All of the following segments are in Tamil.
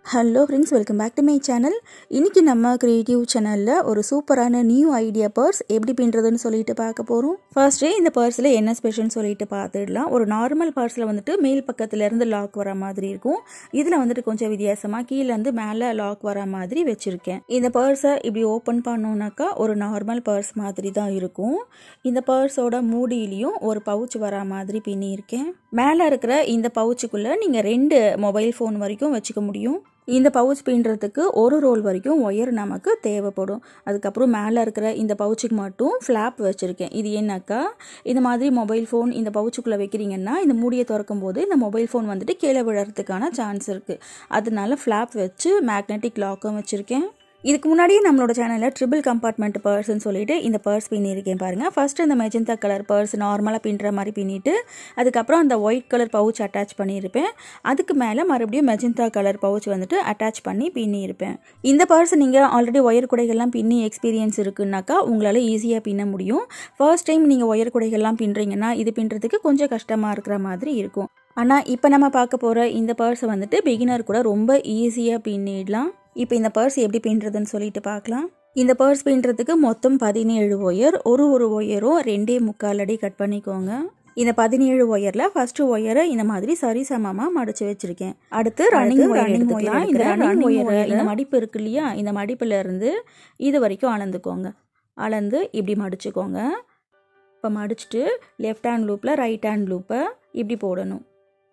hello friends welcome back to my channel இன்றைக்கி நம்ம க்ரியேட்டிவ் சேனலில் ஒரு சூப்பரான நியூ ஐடியா பர்ஸ் எப்படி பின்னுறதுன்னு சொல்லிட்டு பார்க்க போகிறோம் ஃபர்ஸ்டே இந்த பர்ஸில் என்ன ஸ்பெஷல்னு சொல்லிட்டு பார்த்துடலாம் ஒரு நார்மல் பர்ஸில் வந்துட்டு மேல் பக்கத்துலேருந்து லாக் வர மாதிரி இருக்கும் இதில் வந்துட்டு கொஞ்சம் வித்தியாசமாக கீழேருந்து மேலே லாக் வர மாதிரி வச்சுருக்கேன் இந்த பர்ஸை இப்படி ஓப்பன் பண்ணோன்னாக்கா ஒரு நார்மல் பர்ஸ் மாதிரி தான் இருக்கும் இந்த பர்ஸோட மூடியிலையும் ஒரு பவுச் வர மாதிரி பின்னியிருக்கேன் மேலே இருக்கிற இந்த பவுச்சுக்குள்ளே நீங்கள் ரெண்டு மொபைல் ஃபோன் வரைக்கும் வச்சுக்க முடியும் இந்த பவுச் பின்னுறதுக்கு ஒரு ரோல் வரைக்கும் ஒயர் நமக்கு தேவைப்படும் அதுக்கப்புறம் மேலே இருக்கிற இந்த பவுச்சுக்கு மட்டும் ஃப்ளாப் வச்சுருக்கேன் இது என்னக்கா இந்த மாதிரி மொபைல் ஃபோன் இந்த பவுச்சுக்குள்ளே வைக்கிறீங்கன்னா இந்த மூடியை திறக்கும் போது இந்த மொபைல் ஃபோன் வந்துட்டு கீழே விழறதுக்கான சான்ஸ் இருக்குது அதனால ஃப்ளாப் வச்சு மேக்னெட்டிக் லாக்கும் வச்சுருக்கேன் இதுக்கு முன்னாடியே நம்மளோட சேனலில் ட்ரிபிள் கம்பார்ட்மெண்ட் பர்ஸ்ன்னு சொல்லிட்டு இந்த பர்ஸ் பின்னிருக்கேன் பாருங்கள் ஃபர்ஸ்ட் இந்த மெஜந்தா கலர் பர்ஸ் நார்மலாக பின்னுற மாதிரி பின்னிட்டு அதுக்கப்புறம் அந்த ஒயிட் கலர் பவுச் அட்டாச் பண்ணியிருப்பேன் அதுக்கு மேலே மறுபடியும் மெஜந்தா கலர் பவுச் வந்துட்டு அட்டாச் பண்ணி பின்னியிருப்பேன் இந்த பர்ஸ் நீங்கள் ஆல்ரெடி ஒயர் குடைகள்லாம் பின்னி எக்ஸ்பீரியன்ஸ் இருக்குன்னாக்கா உங்களால் ஈஸியாக பின்ன முடியும் ஃபர்ஸ்ட் டைம் நீங்கள் ஒயர் குடைகள்லாம் பின்னுறீங்கன்னா இது பின்னுறதுக்கு கொஞ்சம் கஷ்டமாக இருக்கிற மாதிரி இருக்கும் ஆனால் இப்போ நம்ம பார்க்க போகிற இந்த பர்ஸை வந்துட்டு பிகினர் கூட ரொம்ப ஈஸியாக பின்னிடலாம் இப்போ இந்த பர்ஸ் எப்படி பின்னுறதுன்னு சொல்லிட்டு பார்க்கலாம் இந்த பர்ஸ் பின்னுறதுக்கு மொத்தம் பதினேழு ஒயர் ஒரு ஒரு ஒயரும் ரெண்டே முக்கால் அடி கட் பண்ணிக்கோங்க இந்த பதினேழு ஒயரில் ஃபர்ஸ்ட் ஒயரை இந்த மாதிரி சரிசமமாக மடிச்சு வச்சிருக்கேன் அடுத்து ரன்னிங் ரன்னிங் ஒயர் இந்த ரன்னிங் ஒயர் இந்த மடிப்பு இருக்கு இல்லையா இந்த மடிப்புல இருந்து இது வரைக்கும் அளந்துக்கோங்க அளந்து இப்படி மடிச்சுக்கோங்க இப்போ மடிச்சுட்டு லெஃப்ட் ஹேண்ட் லூப்பில் ரைட் ஹேண்ட் லூப்பை இப்படி போடணும்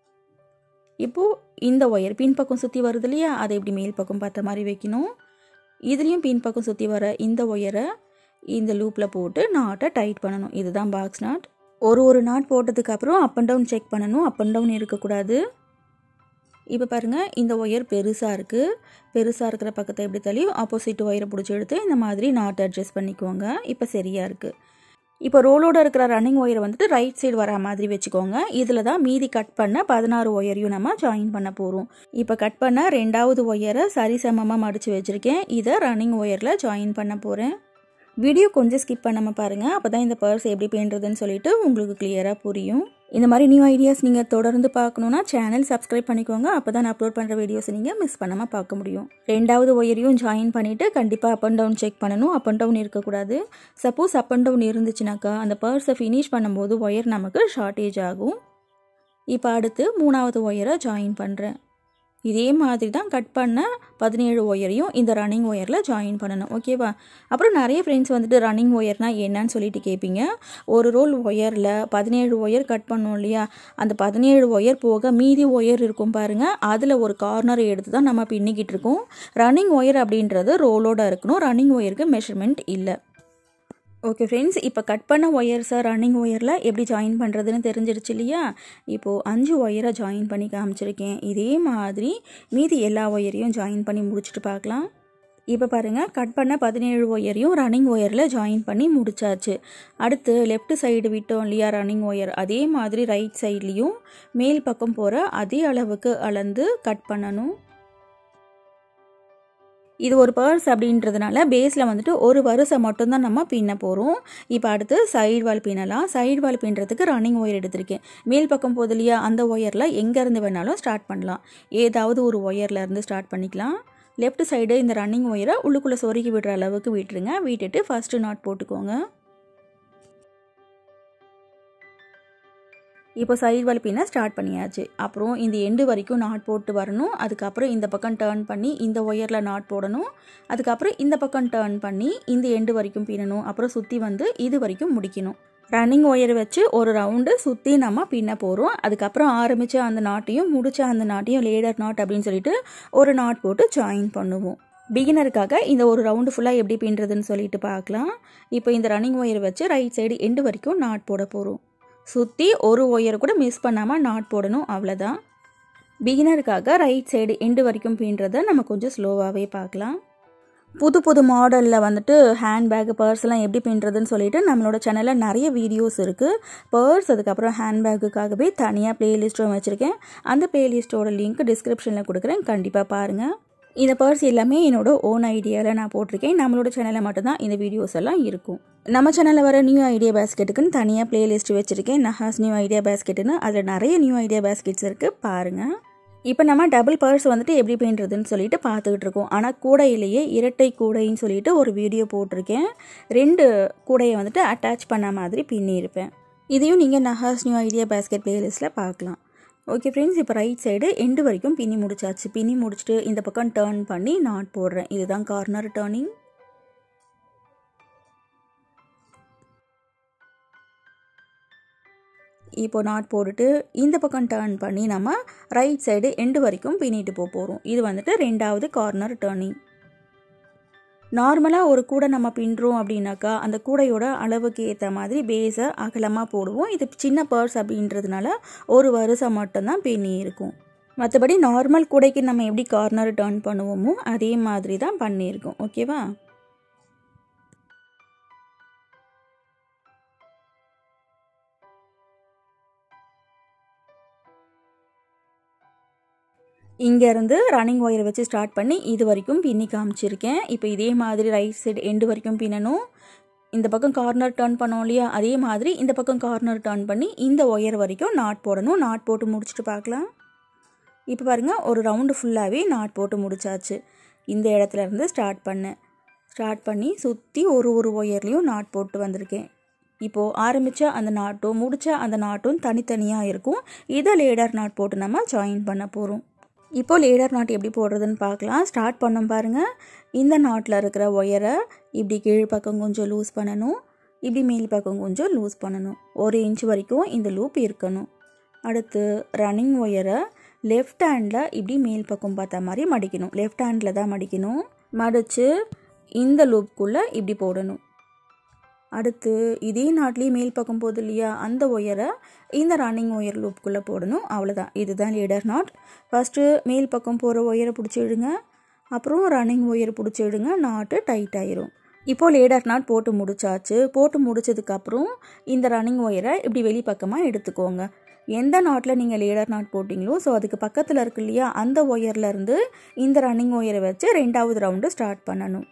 இப்போது இந்த ஒயர் பின்பக்கம் சுற்றி வருது இல்லையா அதை இப்படி மேல் பக்கம் பார்த்த மாதிரி வைக்கணும் இதுலேயும் பின்பக்கம் சுற்றி வர இந்த ஒயரை இந்த லூப்பில் போட்டு நாட்டை டைட் பண்ணணும் இதுதான் பாக்ஸ் நாட் ஒரு ஒரு நாட் போட்டதுக்கப்புறம் அப் அண்ட் டவுன் செக் பண்ணணும் அப் அண்ட் டவுன் இருக்கக்கூடாது இப்போ பாருங்கள் இந்த ஒயர் பெருசாக இருக்குது பெருசாக இருக்கிற பக்கத்தை எப்படி தள்ளி ஆப்போசிட் ஒயரை பிடிச்சி எடுத்து இந்த மாதிரி நாட் அட்ஜஸ்ட் பண்ணிக்கோங்க இப்போ சரியாக இருக்குது இப்போ ரோலோட இருக்கிற ரன்னிங் ஒயரை வந்துட்டு ரைட் சைடு வர மாதிரி வச்சுக்கோங்க இதில் தான் மீதி கட் பண்ண பதினாறு ஒயரையும் நம்ம ஜாயின் பண்ண போகிறோம் இப்போ கட் பண்ண ரெண்டாவது ஒயரை சரிசமமாக மடித்து வச்சுருக்கேன் இதை ரன்னிங் ஒயரில் ஜாயின் பண்ண போகிறேன் வீடியோ கொஞ்சம் ஸ்கிப் பண்ணாமல் பாருங்கள் அப்போ தான் இந்த பர்ஸ் எப்படி பின்னுறதுன்னு சொல்லிட்டு உங்களுக்கு கிளியராக புரியும் இந்த மாதிரி நியூ ஐடியாஸ் நீங்கள் தொடர்ந்து பார்க்கணுன்னா சேனல் சப்ஸ்கிரைப் பண்ணிக்கோங்க அப்போ தான் நான் அப்லோட் பண்ணுற வீடியோஸை நீங்கள் மிஸ் பண்ணாமல் பார்க்க முடியும் ரெண்டாவது ஒயரையும் ஜாயின் பண்ணிவிட்டு கண்டிப்பாக அப் அண்ட் டவுன் செக் பண்ணணும் அப் அண்ட் டவுன் இருக்கக்கூடாது சப்போஸ் அப் அண்ட் டவுன் இருந்துச்சுனாக்கா அந்த பர்ஸை ஃபினிஷ் பண்ணும்போது ஒயர் நமக்கு ஷார்ட்டேஜ் ஆகும் இப்போ அடுத்து மூணாவது ஒயரை ஜாயின் பண்ணுறேன் இதே மாதிரி தான் கட் பண்ண பதினேழு ஒயரையும் இந்த ரன்னிங் ஒயரில் ஜாயின் பண்ணணும் ஓகேவா அப்புறம் நிறைய ஃப்ரெண்ட்ஸ் வந்துட்டு ரன்னிங் ஒயர்னால் என்னன்னு சொல்லிட்டு கேட்பீங்க ஒரு ரோல் ஒயரில் பதினேழு ஒயர் கட் பண்ணோம் இல்லையா அந்த பதினேழு ஒயர் போக மீதி ஒயர் இருக்கும் பாருங்கள் அதில் ஒரு கார்னர் எடுத்து தான் நம்ம பின்னிக்கிட்டு இருக்கோம் ரன்னிங் ஒயர் அப்படின்றது ரோலோட இருக்கணும் ரன்னிங் ஒயருக்கு மெஷர்மெண்ட் இல்லை ஓகே ஃப்ரெண்ட்ஸ் இப்போ கட் பண்ண ஒயர்ஸை ரன்னிங் ஒயரில் எப்படி ஜாயின் பண்ணுறதுன்னு தெரிஞ்சிருச்சு இல்லையா இப்போது அஞ்சு ஒயரை ஜாயின் பண்ணி காமிச்சிருக்கேன் இதே மாதிரி மீதி எல்லா ஒயரையும் ஜாயின் பண்ணி முடிச்சுட்டு பார்க்கலாம் இப்போ பாருங்கள் கட் பண்ண பதினேழு ஒயரையும் ரன்னிங் ஒயரில் ஜாயின் பண்ணி முடிச்சாச்சு அடுத்து லெஃப்ட் சைடு விட்டோம் இல்லையா ரன்னிங் ஒயர் அதே மாதிரி ரைட் சைட்லேயும் மேல் பக்கம் போகிற அதே அளவுக்கு அளந்து கட் பண்ணணும் இது ஒரு பர்ஸ் அப்படின்றதுனால பேஸில் வந்துட்டு ஒரு வரிசை மட்டும்தான் நம்ம பின்ன போகிறோம் இப்போ அடுத்து சைடு வால் பின்னலாம் சைடு வால் பின்னுறதுக்கு ரன்னிங் ஒயர் எடுத்திருக்கேன் மேல் பக்கம் போது இல்லையா அந்த ஒயரில் எங்கேருந்து வேணாலும் ஸ்டார்ட் பண்ணலாம் ஏதாவது ஒரு ஒயரில் இருந்து ஸ்டார்ட் பண்ணிக்கலாம் லெஃப்ட் சைடு இந்த ரன்னிங் ஒயரை உள்ளுக்குள்ளே சொருகி விடுற அளவுக்கு விட்டுருங்க விட்டுட்டு ஃபஸ்ட்டு நாட் போட்டுக்கோங்க இப்போ சைடு வால் பின்ன ஸ்டார்ட் பண்ணியாச்சு அப்புறம் இந்த எண்டு வரைக்கும் நாட் போட்டு வரணும் அதுக்கப்புறம் இந்த பக்கம் டேர்ன் பண்ணி இந்த ஒயரில் நாட் போடணும் அதுக்கப்புறம் இந்த பக்கம் டேர்ன் பண்ணி இந்த எண்டு வரைக்கும் பின்னணும் அப்புறம் சுற்றி வந்து இது வரைக்கும் முடிக்கணும் ரன்னிங் ஒயர் வச்சு ஒரு ரவுண்டு சுற்றி நம்ம பின்ன போகிறோம் அதுக்கப்புறம் ஆரம்பித்த அந்த நாட்டையும் முடித்த அந்த நாட்டையும் லேடர் நாட் அப்படின்னு சொல்லிட்டு ஒரு நாட் போட்டு ஜாயின் பண்ணுவோம் பிகினருக்காக இந்த ஒரு ரவுண்டு ஃபுல்லாக எப்படி பின்னுறதுன்னு சொல்லிட்டு பார்க்கலாம் இப்போ இந்த ரன்னிங் ஒயர் வச்சு ரைட் சைடு எண்டு வரைக்கும் நாட் போட போகிறோம் சுற்றி ஒரு ஒயரை கூட மிஸ் பண்ணாமல் நாட் போடணும் அவ்வளோதான் பிகினருக்காக ரைட் சைடு எண்டு வரைக்கும் பின்றதை நம்ம கொஞ்சம் ஸ்லோவாகவே பார்க்கலாம் புது புது மாடலில் வந்துட்டு ஹேண்ட்பேக் பர்ஸ்லாம் எப்படி பின்னுறதுன்னு சொல்லிட்டு நம்மளோட சேனலில் நிறைய வீடியோஸ் இருக்குது பர்ஸ் அதுக்கப்புறம் ஹேண்ட்பேக்குக்காகவே தனியாக ப்ளேலிஸ்ட்டும் வச்சுருக்கேன் அந்த ப்ளேலிஸ்ட்டோட லிங்க் டிஸ்கிரிப்ஷனில் கொடுக்குறேன் கண்டிப்பாக பாருங்கள் இந்த பர்ஸ் எல்லாமே என்னோட ஓன் ஐடியாவில் நான் போட்டிருக்கேன் நம்மளோட சேனலில் மட்டும்தான் இந்த வீடியோஸ் எல்லாம் இருக்கும் நம்ம சேனலில் வர நியூ ஐடியா பேஸ்கெட்டுக்குன்னு தனியாக பிளேலிஸ்ட் வச்சுருக்கேன் நஹாஸ் நியூ ஐடியா பேஸ்கெட்டுன்னு அதில் நிறைய நியூ ஐடியா பேஸ்கெட்ஸ் இருக்குது பாருங்கள் இப்போ நம்ம டபுள் பர்ஸ் வந்துட்டு எப்படி பின்னுறதுன்னு சொல்லிட்டு பார்த்துக்கிட்டு இருக்கோம் ஆனால் கூடையிலேயே இரட்டை கூடைன்னு சொல்லிட்டு ஒரு வீடியோ போட்டிருக்கேன் ரெண்டு கூடையை வந்துட்டு அட்டாச் பண்ண மாதிரி பின்னியிருப்பேன் இதையும் நீங்கள் நஹாஸ் நியூ ஐடியா பேஸ்கெட் பிளேலிஸ்ட்டில் பார்க்கலாம் ஓகே ஃப்ரெண்ட்ஸ் இப்போ ரைட் சைடு எண்டு வரைக்கும் பின்னி முடிச்சாச்சு பின்னி முடிச்சுட்டு இந்த பக்கம் டேர்ன் பண்ணி நாட் போடுறேன் இதுதான் கார்னர் டேர்னிங் இப்போ நாட் போட்டுட்டு இந்த பக்கம் டேர்ன் பண்ணி நம்ம ரைட் சைடு எண்டு வரைக்கும் பின்னிட்டு போக போகிறோம் இது வந்துட்டு ரெண்டாவது கார்னர் டேர்னிங் நார்மலாக ஒரு கூடை நம்ம பின்னுறோம் அப்படின்னாக்கா அந்த கூடையோட அளவுக்கு ஏற்ற மாதிரி பேஸை அகலமாக போடுவோம் இது சின்ன பர்ஸ் அப்படின்றதுனால ஒரு வருஷம் மட்டும்தான் பின்னி இருக்கும் மற்றபடி நார்மல் கூடைக்கு நம்ம எப்படி கார்னர் டேர்ன் பண்ணுவோமோ அதே மாதிரி தான் பண்ணியிருக்கோம் ஓகேவா இங்கேருந்து ரன்னிங் ஒயரை வச்சு ஸ்டார்ட் பண்ணி இது வரைக்கும் பின்னி காமிச்சிருக்கேன் இப்போ இதே மாதிரி ரைட் சைடு எண்டு வரைக்கும் பின்னணும் இந்த பக்கம் கார்னர் டர்ன் பண்ணோம் இல்லையா அதே மாதிரி இந்த பக்கம் கார்னர் டர்ன் பண்ணி இந்த ஒயர் வரைக்கும் நாட் போடணும் நாட் போட்டு முடிச்சுட்டு பார்க்கலாம் இப்போ பாருங்கள் ஒரு ரவுண்டு ஃபுல்லாகவே நாட் போட்டு முடிச்சாச்சு இந்த இடத்துல இருந்து ஸ்டார்ட் பண்ணேன் ஸ்டார்ட் பண்ணி சுற்றி ஒரு ஒரு ஒயர்லேயும் நாட் போட்டு வந்திருக்கேன் இப்போது ஆரம்பித்த அந்த நாட்டும் முடித்த அந்த நாட்டும் தனித்தனியாக இருக்கும் இதை லேடர் நாட் போட்டு நம்ம ஜாயின் பண்ண போகிறோம் இப்போ லேடர் நாட் எப்படி போடுறதுன்னு பார்க்கலாம் ஸ்டார்ட் பண்ணோம் பாருங்கள் இந்த நாட்டில் இருக்கிற ஒயரை இப்படி கீழ் பக்கம் கொஞ்சம் லூஸ் பண்ணணும் இப்படி மேல் பக்கம் கொஞ்சம் லூஸ் பண்ணணும் ஒரு இன்ச் வரைக்கும் இந்த லூப் இருக்கணும் அடுத்து ரன்னிங் ஒயரை லெஃப்ட் ஹேண்டில் இப்படி மேல் பக்கம் பார்த்த மாதிரி மடிக்கணும் லெஃப்ட் ஹேண்டில் தான் மடிக்கணும் மடித்து இந்த லூப்குள்ளே இப்படி போடணும் அடுத்து இதே நாட்லேயே மேல் பக்கம் போகுது இல்லையா அந்த ஒயரை இந்த ரன்னிங் ஒயர் லூப்புக்குள்ளே போடணும் அவ்வளோதான் இதுதான் லீடர் நாட் ஃபஸ்ட்டு மேல் பக்கம் போகிற ஒயரை பிடிச்சி விடுங்க அப்புறம் ரன்னிங் ஒயர் பிடிச்சி விடுங்க நாட்டு டைட் ஆயிரும் இப்போது லேடர் நாட் போட்டு முடிச்சாச்சு போட்டு முடிச்சதுக்கப்புறம் இந்த ரன்னிங் ஒயரை இப்படி வெளி பக்கமாக எடுத்துக்கோங்க எந்த நாட்டில் நீங்கள் லேடர் நாட் போட்டிங்களோ ஸோ அதுக்கு பக்கத்தில் இருக்கு இல்லையா அந்த ஒயர்லேருந்து இந்த ரன்னிங் ஒயரை வச்சு ரெண்டாவது ரவுண்டு ஸ்டார்ட் பண்ணணும்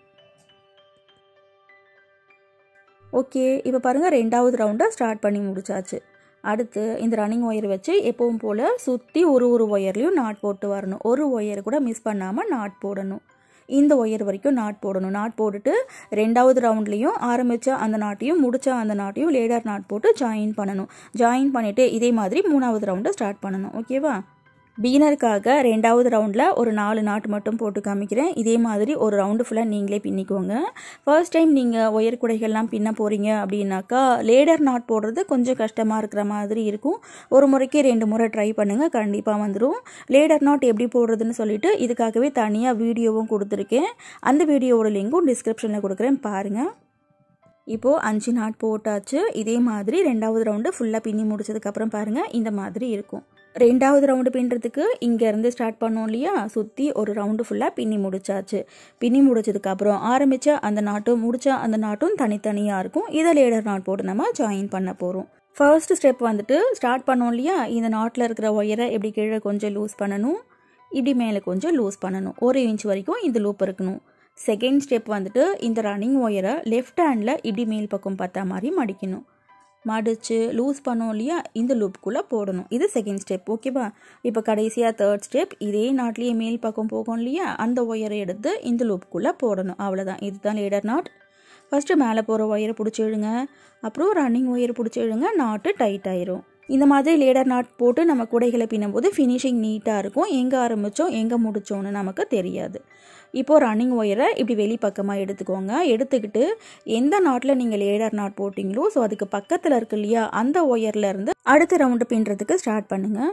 ஓகே இப்போ பாருங்கள் ரெண்டாவது ரவுண்டை ஸ்டார்ட் பண்ணி முடிச்சாச்சு அடுத்து இந்த ரன்னிங் ஒயர் வச்சு எப்பவும் போல் சுற்றி ஒரு ஒரு ஒயர்லேயும் நாட் போட்டு வரணும் ஒரு ஒயர் கூட மிஸ் பண்ணாமல் நாட் போடணும் இந்த ஒயர் வரைக்கும் நாட் போடணும் நாட் போட்டுட்டு ரெண்டாவது ரவுண்ட்லேயும் ஆரம்பித்த அந்த நாட்டையும் முடித்த அந்த நாட்டையும் லேடர் நாட் போட்டு ஜாயின் பண்ணணும் ஜாயின் பண்ணிவிட்டு இதே மாதிரி மூணாவது ரவுண்டை ஸ்டார்ட் பண்ணணும் ஓகேவா பிகினருக்காக ரெண்டாவது ரவுண்டில் ஒரு நாலு நாட்டு மட்டும் போட்டு காமிக்கிறேன் இதே மாதிரி ஒரு ரவுண்டு ஃபுல்லாக நீங்களே பின்னிக்கோங்க ஃபர்ஸ்ட் டைம் நீங்கள் ஒயர் குடைகள்லாம் பின்ன போகிறீங்க அப்படின்னாக்கா லேடர் நாட் போடுறது கொஞ்சம் கஷ்டமாக இருக்கிற மாதிரி இருக்கும் ஒரு முறைக்கு ரெண்டு முறை ட்ரை பண்ணுங்கள் கண்டிப்பாக வந்துடும் லேடர் நாட் எப்படி போடுறதுன்னு சொல்லிட்டு இதுக்காகவே தனியாக வீடியோவும் கொடுத்துருக்கேன் அந்த வீடியோவோட லிங்க்கும் டிஸ்கிரிப்ஷனில் கொடுக்குறேன் பாருங்கள் இப்போது அஞ்சு நாட் போட்டாச்சு இதே மாதிரி ரெண்டாவது ரவுண்டு ஃபுல்லாக பின்னி முடிச்சதுக்கப்புறம் பாருங்கள் இந்த மாதிரி இருக்கும் ரெண்டாவது ரவுண்டு பின்னுறதுக்கு இங்கேருந்து ஸ்டார்ட் பண்ணோம் இல்லையா சுற்றி ஒரு ரவுண்டு ஃபுல்லாக பின்னி முடிச்சாச்சு பின்னி முடிச்சதுக்கப்புறம் ஆரம்பித்த அந்த நாட்டும் முடித்த அந்த நாட்டும் தனித்தனியாக இருக்கும் இதை லேடர் நாட் போட்டு நம்ம ஜாயின் பண்ண போகிறோம் ஃபர்ஸ்ட் ஸ்டெப் வந்துட்டு ஸ்டார்ட் பண்ணோம் இல்லையா இந்த நாட்டில் இருக்கிற ஒயரை எப்படி கீழே கொஞ்சம் லூஸ் பண்ணணும் இப்படி மேலே கொஞ்சம் லூஸ் பண்ணணும் ஒரு இன்ச் வரைக்கும் இந்த லூப் இருக்கணும் செகண்ட் ஸ்டெப் வந்துட்டு இந்த ரன்னிங் ஒயரை லெஃப்ட் ஹேண்டில் இப்படி மேல் பக்கம் பார்த்தா மாதிரி மடிக்கணும் மடித்து லூஸ் பண்ணோம் இல்லையா இந்த லூப்புக்குள்ளே போடணும் இது செகண்ட் ஸ்டெப் ஓகேவா இப்போ கடைசியாக தேர்ட் ஸ்டெப் இதே நாட்லேயே மேல் பக்கம் போகும் இல்லையா அந்த ஒயரை எடுத்து இந்த லூப்புக்குள்ளே போடணும் அவ்வளோதான் இதுதான் லேடர் நாட் ஃபஸ்ட்டு மேலே போகிற ஒயரை பிடிச்சி இழுங்க அப்புறம் ரன்னிங் ஒயரை பிடிச்சி இழுங்க நாட்டு டைட் ஆயிரும் இந்த மாதிரி லேடர் நாட் போட்டு நம்ம குடைகளை பின்னும்போது ஃபினிஷிங் நீட்டாக இருக்கும் எங்கே ஆரம்பித்தோம் எங்கே முடித்தோன்னு நமக்கு தெரியாது இப்போது ரன்னிங் ஒயரை இப்படி வெளி பக்கமாக எடுத்துக்கோங்க எடுத்துக்கிட்டு எந்த நாட்டில் நீங்கள் லேடர் நாட் போட்டிங்களோ ஸோ அதுக்கு பக்கத்தில் இருக்கு இல்லையா அந்த ஒயர்லேருந்து அடுத்த ரவுண்டு பின்னுறதுக்கு ஸ்டார்ட் பண்ணுங்கள்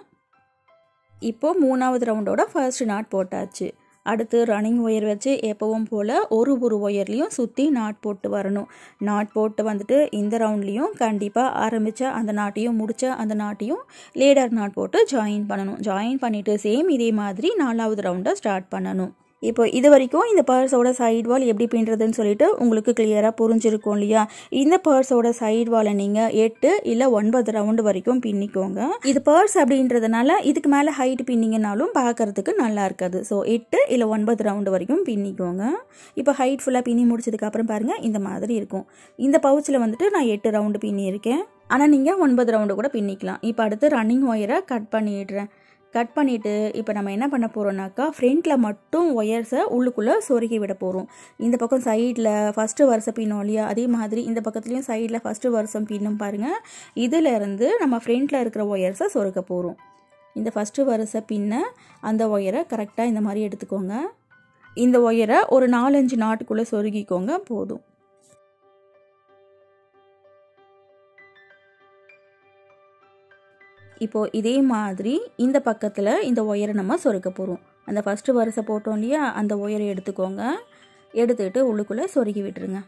இப்போது மூணாவது ரவுண்டோட ஃபர்ஸ்ட் நாட் போட்டாச்சு அடுத்து ரன்னிங் ஒயர் வச்சு எப்பவும் போல் ஒரு ஒரு ஒயர்லேயும் சுற்றி நாட் போட்டு வரணும் நாட் போட்டு வந்துட்டு இந்த ரவுண்ட்லேயும் கண்டிப்பாக ஆரம்பித்த அந்த நாட்டையும் முடித்த அந்த நாட்டையும் லேடர் நாட் போட்டு ஜாயின் பண்ணணும் ஜாயின் பண்ணிவிட்டு சேம் இதே மாதிரி நாலாவது ரவுண்டை ஸ்டார்ட் பண்ணணும் இப்போ இது வரைக்கும் இந்த பர்ஸோட சைடு வால் எப்படி பின்னுறதுன்னு சொல்லிட்டு உங்களுக்கு கிளியராக புரிஞ்சிருக்கும் இல்லையா இந்த பர்ஸோட சைடு வாலை நீங்கள் எட்டு இல்லை ஒன்பது ரவுண்டு வரைக்கும் பின்னிக்கோங்க இது பர்ஸ் அப்படின்றதுனால இதுக்கு மேலே ஹைட் பின்னிங்கனாலும் பார்க்கறதுக்கு நல்லா இருக்காது ஸோ எட்டு இல்லை ஒன்பது ரவுண்டு வரைக்கும் பின்னிக்கோங்க இப்போ ஹைட் ஃபுல்லாக பின்னி முடிச்சதுக்கப்புறம் பாருங்கள் இந்த மாதிரி இருக்கும் இந்த பவுச்சில் வந்துட்டு நான் எட்டு ரவுண்டு பின்னியிருக்கேன் ஆனால் நீங்கள் ஒன்பது ரவுண்டு கூட பின்னிக்கலாம் இப்போ அடுத்து ரன்னிங் ஒயரை கட் பண்ணிடுறேன் கட் பண்ணிவிட்டு இப்போ நம்ம என்ன பண்ண போகிறோம்னாக்கா ஃப்ரண்ட்டில் மட்டும் ஒயர்ஸை உள்ளுக்குள்ளே சொருகி விட போகிறோம் இந்த பக்கம் சைடில் ஃபஸ்ட்டு வருஷம் பின்னும் இல்லையா அதே மாதிரி இந்த பக்கத்துலேயும் சைடில் ஃபஸ்ட்டு வருஷம் பின்னும் பாருங்கள் இதிலேருந்து நம்ம ஃப்ரண்ட்டில் இருக்கிற ஒயர்ஸை சொருக்க போகிறோம் இந்த ஃபஸ்ட்டு வருஷ பின்ன அந்த ஒயரை கரெக்டாக இந்த மாதிரி எடுத்துக்கோங்க இந்த ஒயரை ஒரு நாலஞ்சு நாட்டுக்குள்ளே சொருகிக்கோங்க போதும் இப்போது இதே மாதிரி இந்த பக்கத்தில் இந்த ஒயரை நம்ம சொருக்க போகிறோம் அந்த ஃபஸ்ட்டு வரிசை போட்டோம் இல்லையா அந்த ஒயரை எடுத்துக்கோங்க எடுத்துக்கிட்டு உள்ளுக்குள்ளே சொருகி விட்டுருங்க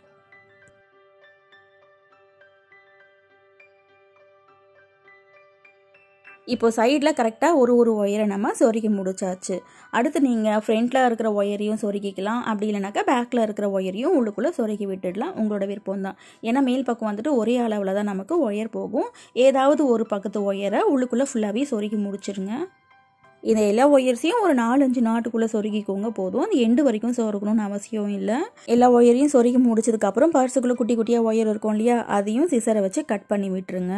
இப்போ சைடில் கரெக்டாக ஒரு ஒரு ஒயரை நம்ம சொருகி முடிச்சாச்சு அடுத்து நீங்கள் ஃப்ரண்ட்டில் இருக்கிற ஒயரையும் சொருகிக்கலாம் அப்படி இல்லைனாக்கா பேக்கில் இருக்கிற ஒயரையும் உள்ளுக்குள்ளே சொருகி விட்டுடலாம் உங்களோட விருப்பம் தான் ஏன்னா மேல் பக்கம் வந்துட்டு ஒரே அளவில் தான் நமக்கு ஒயர் போகும் ஏதாவது ஒரு பக்கத்து ஒயரை உள்ளுக்குள்ளே ஃபுல்லாகவே சொருகி முடிச்சிருங்க இந்த எல்லா ஒயர்ஸையும் ஒரு நாலஞ்சு நாட்டுக்குள்ளே சொருகிக்கோங்க போதும் அந்த எண்டு வரைக்கும் சொருகணும்னு அவசியம் இல்லை எல்லா ஒயரையும் சொருகி முடிச்சதுக்கப்புறம் பர்ஸுக்குள்ளே குட்டி குட்டியாக ஒயர் இருக்கும் இல்லையா அதையும் சிசரை வச்சு கட் பண்ணி விட்டுருங்க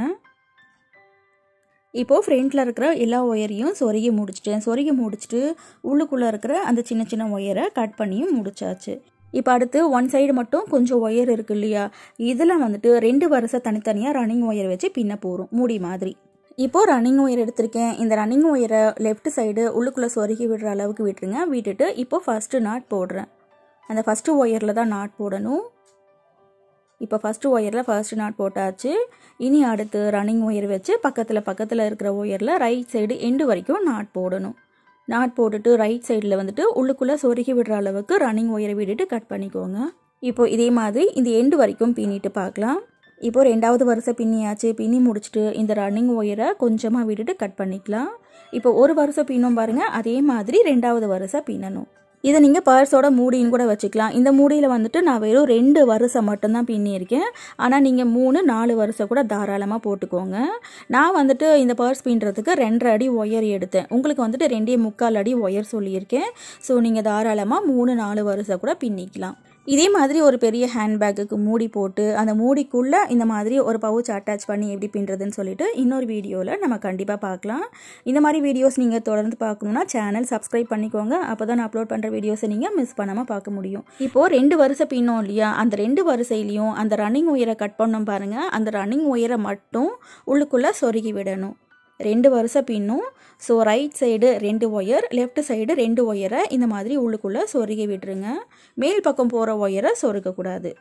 இப்போது ஃப்ரண்ட்டில் இருக்கிற எல்லா ஒயரையும் சொருகி முடிச்சிட்டேன் சொருகி முடிச்சுட்டு உள்ளுக்குள்ளே இருக்கிற அந்த சின்ன சின்ன ஒயரை கட் பண்ணியும் முடிச்சாச்சு இப்போ அடுத்து ஒன் சைடு மட்டும் கொஞ்சம் ஒயர் இருக்கு இல்லையா இதில் வந்துட்டு ரெண்டு வருஷம் தனித்தனியாக ரன்னிங் ஒயர் வச்சு பின்ன போகிறோம் மூடி மாதிரி இப்போது ரன்னிங் ஒயர் எடுத்திருக்கேன் இந்த ரன்னிங் ஒயரை லெஃப்ட் சைடு உள்ளுக்குள்ளே சொருகி விடுற அளவுக்கு விட்டுருங்க விட்டுட்டு இப்போது ஃபஸ்ட்டு நாட் போடுறேன் அந்த ஃபஸ்ட்டு ஒயரில் தான் நாட் போடணும் இப்போ ஃபஸ்ட்டு ஒயரில் ஃபர்ஸ்ட் நாட் போட்டாச்சு இனி அடுத்து ரன்னிங் ஒயர் வச்சு பக்கத்தில் பக்கத்தில் இருக்கிற ஒயரில் ரைட் சைடு எண்டு வரைக்கும் நாட் போடணும் நாட் போட்டுட்டு ரைட் சைடில் வந்துட்டு உள்ளுக்குள்ளே சொருகி விடுற அளவுக்கு ரன்னிங் ஒயரை விட்டுட்டு கட் பண்ணிக்கோங்க இப்போ இதே மாதிரி இந்த எண்டு வரைக்கும் பின்னிட்டு பார்க்கலாம் இப்போ ரெண்டாவது வருஷம் பின்னியாச்சு பின்னி முடிச்சுட்டு இந்த ரன்னிங் ஒயரை கொஞ்சமாக விட்டுட்டு கட் பண்ணிக்கலாம் இப்போ ஒரு வருஷம் பின்னும் பாருங்கள் அதே மாதிரி ரெண்டாவது வருஷம் பின்னணும் இதை நீங்கள் பர்ஸோட மூடின்னு கூட வச்சுக்கலாம் இந்த மூடியில் வந்துட்டு நான் வெறும் ரெண்டு வருஷம் மட்டும்தான் பின்னியிருக்கேன் ஆனால் நீங்கள் மூணு நாலு வருஷம் கூட தாராளமாக போட்டுக்கோங்க நான் வந்துட்டு இந்த பர்ஸ் பின்னுறதுக்கு ரெண்டரை அடி ஒயர் எடுத்தேன் உங்களுக்கு வந்துட்டு ரெண்டே முக்கால் அடி ஒயர் சொல்லியிருக்கேன் ஸோ நீங்கள் தாராளமாக மூணு நாலு வருஷம் கூட பின்னிக்கலாம் இதே மாதிரி ஒரு பெரிய ஹேண்ட்பேக்குக்கு மூடி போட்டு அந்த மூடிக்குள்ளே இந்த மாதிரி ஒரு பவுச் அட்டாச் பண்ணி எப்படி பின்னுறதுன்னு சொல்லிட்டு இன்னொரு வீடியோவில் நம்ம கண்டிப்பாக பார்க்கலாம் இந்த மாதிரி வீடியோஸ் நீங்கள் தொடர்ந்து பார்க்கணுன்னா சேனல் சப்ஸ்கிரைப் பண்ணிக்கோங்க அப்போ தான் நான் அப்லோட் பண்ணுற வீடியோஸை நீங்கள் மிஸ் பண்ணாமல் பார்க்க முடியும் இப்போது ரெண்டு வருஷம் பின்னோம் இல்லையா அந்த ரெண்டு வரிசையிலையும் அந்த ரன்னிங் ஒயரை கட் பண்ணோம் பாருங்கள் அந்த ரன்னிங் ஒயரை மட்டும் உள்ளுக்குள்ளே சொருகி விடணும் ரெண்டு வருஷம் பின்னும் ஸோ ரைட் சைடு ரெண்டு ஒயர் லெஃப்ட் சைடு ரெண்டு ஒயரை இந்த மாதிரி உள்ளுக்குள்ளே சொருகி விட்டுருங்க மேல் பக்கம் போகிற ஒயரை சொருகக்கூடாது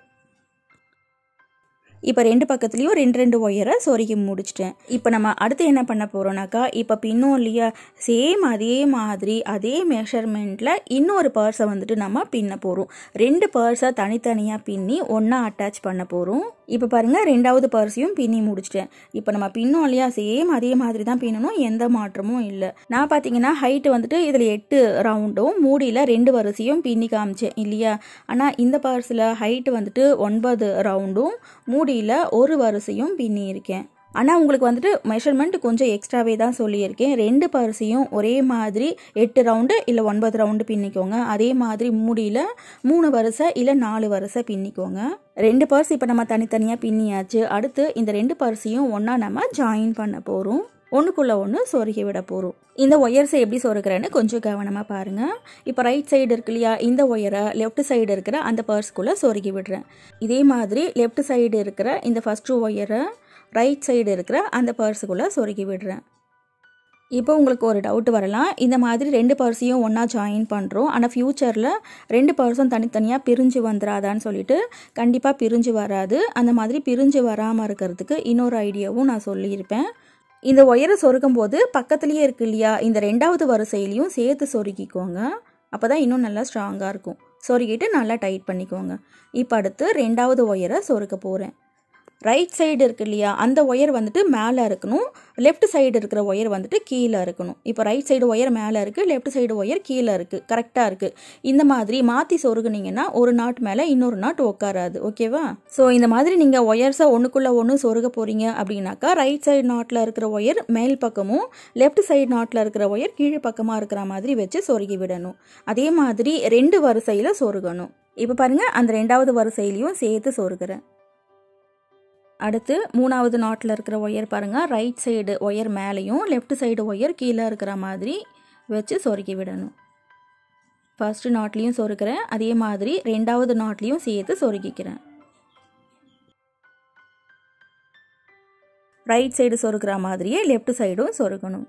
இப்போ ரெண்டு பக்கத்துலேயும் ரெண்டு ரெண்டு ஒயரை சொருகி முடிச்சிட்டேன் இப்போ நம்ம அடுத்து என்ன பண்ண போகிறோம்னாக்கா இப்போ பின்னும் இல்லையா சேம் அதே மாதிரி அதே மெஷர்மெண்ட்டில் இன்னொரு பர்ஸை வந்துட்டு நம்ம பின்ன போகிறோம் ரெண்டு பர்ஸை தனித்தனியாக பின்னி ஒன்றா அட்டாச் பண்ண போகிறோம் இப்போ பாருங்கள் ரெண்டாவது பர்ஸையும் பின்னி முடிச்சிட்டேன் இப்போ நம்ம பின்னோம் இல்லையா சேம் அதே மாதிரி தான் பின்னணும் எந்த மாற்றமும் இல்லை நான் பார்த்தீங்கன்னா ஹைட்டு வந்துட்டு இதில் எட்டு ரவுண்டும் மூடியில் ரெண்டு வரிசையும் பின்னி காமிச்சேன் இல்லையா ஆனால் இந்த பர்ஸில் ஹைட்டு வந்துட்டு ஒன்பது ரவுண்டும் மூடியில் ஒரு வரிசையும் பின்னியிருக்கேன் ஆனால் உங்களுக்கு வந்துட்டு மெஷர்மெண்ட் கொஞ்சம் எக்ஸ்ட்ராவே தான் சொல்லியிருக்கேன் ரெண்டு பரிசையும் ஒரே மாதிரி எட்டு ரவுண்டு இல்லை ஒன்பது ரவுண்டு பின்னிக்கோங்க அதே மாதிரி மூடியில் மூணு வரிசை இல்லை நாலு வரிசை பின்னிக்கோங்க ரெண்டு பர்ஸ் இப்போ நம்ம தனித்தனியாக பின்னியாச்சு அடுத்து இந்த ரெண்டு பர்ஸையும் ஒன்றா நம்ம ஜாயின் பண்ண போகிறோம் ஒன்றுக்குள்ளே ஒன்று சொருகி விட போகிறோம் இந்த ஒயர்ஸை எப்படி சொருக்கிறேன்னு கொஞ்சம் கவனமாக பாருங்கள் இப்போ ரைட் சைடு இருக்கு இல்லையா இந்த ஒயரை லெஃப்ட் சைடு இருக்கிற அந்த பர்ஸ்க்குள்ளே சொருகி விடுறேன் இதே மாதிரி லெஃப்ட் சைடு இருக்கிற இந்த ஃபஸ்ட்டு ஒயரை ரைட் சைடு இருக்கிற அந்த பர்ஸுக்குள்ளே சொருகி விடுறேன் இப்போ உங்களுக்கு ஒரு டவுட் வரலாம் இந்த மாதிரி ரெண்டு பர்ஸையும் ஒன்றா ஜாயின் பண்ணுறோம் ஆனால் ஃப்யூச்சரில் ரெண்டு பர்ஸும் தனித்தனியாக பிரிஞ்சு வந்துடாதான்னு சொல்லிட்டு கண்டிப்பாக பிரிஞ்சு வராது அந்த மாதிரி பிரிஞ்சு வராமல் இருக்கிறதுக்கு இன்னொரு ஐடியாவும் நான் சொல்லியிருப்பேன் இந்த ஒயரை சொருக்கும் போது பக்கத்துலேயே இருக்கு இல்லையா இந்த ரெண்டாவது வரிசையிலையும் சேர்த்து சொருக்கிக்கோங்க அப்போ தான் இன்னும் நல்லா ஸ்ட்ராங்காக இருக்கும் சொருகிட்டு நல்லா டைட் பண்ணிக்கோங்க இப்போ அடுத்து ரெண்டாவது ஒயரை சொருக்க போகிறேன் ரைட் சைடு இருக்கு இல்லையா அந்த ஒயர் வந்துட்டு மேலே இருக்கணும் லெஃப்ட் சைடு இருக்கிற ஒயர் வந்துட்டு கீழே இருக்கணும் இப்போ ரைட் சைடு ஒயர் மேலே இருக்குது லெஃப்ட் சைடு ஒயர் கீழே இருக்குது கரெக்டாக இருக்குது இந்த மாதிரி மாற்றி சொருகுனீங்கன்னா ஒரு நாட் மேலே இன்னொரு நாட் உட்காராது ஓகேவா ஸோ இந்த மாதிரி நீங்கள் ஒயர்ஸை ஒன்றுக்குள்ளே ஒன்று சொருக போகிறீங்க அப்படின்னாக்கா ரைட் சைடு நாட்டில் இருக்கிற ஒயர் மேல் பக்கமும் லெஃப்ட் சைடு நாட்டில் இருக்கிற ஒயர் கீழ் பக்கமாக இருக்கிற மாதிரி வச்சு சொருகி விடணும் அதே மாதிரி ரெண்டு வரிசையில் சொருகணும் இப்போ பாருங்கள் அந்த ரெண்டாவது வரிசையிலையும் சேர்த்து சொருகிறேன் அடுத்து மூணாவது நாட்டில் இருக்கிற ஒயர் பாருங்கள் ரைட் சைடு ஒயர் மேலேயும் லெஃப்ட் சைடு ஒயர் கீழே இருக்கிற மாதிரி வச்சு சொருக்கி விடணும் ஃபஸ்ட்டு நாட்லேயும் சொருக்கிறேன் அதே மாதிரி ரெண்டாவது நாட்லேயும் சேர்த்து சொருக்கிக்கிறேன் ரைட் சைடு சொருக்கிற மாதிரியே லெஃப்ட் சைடும் சொருக்கணும்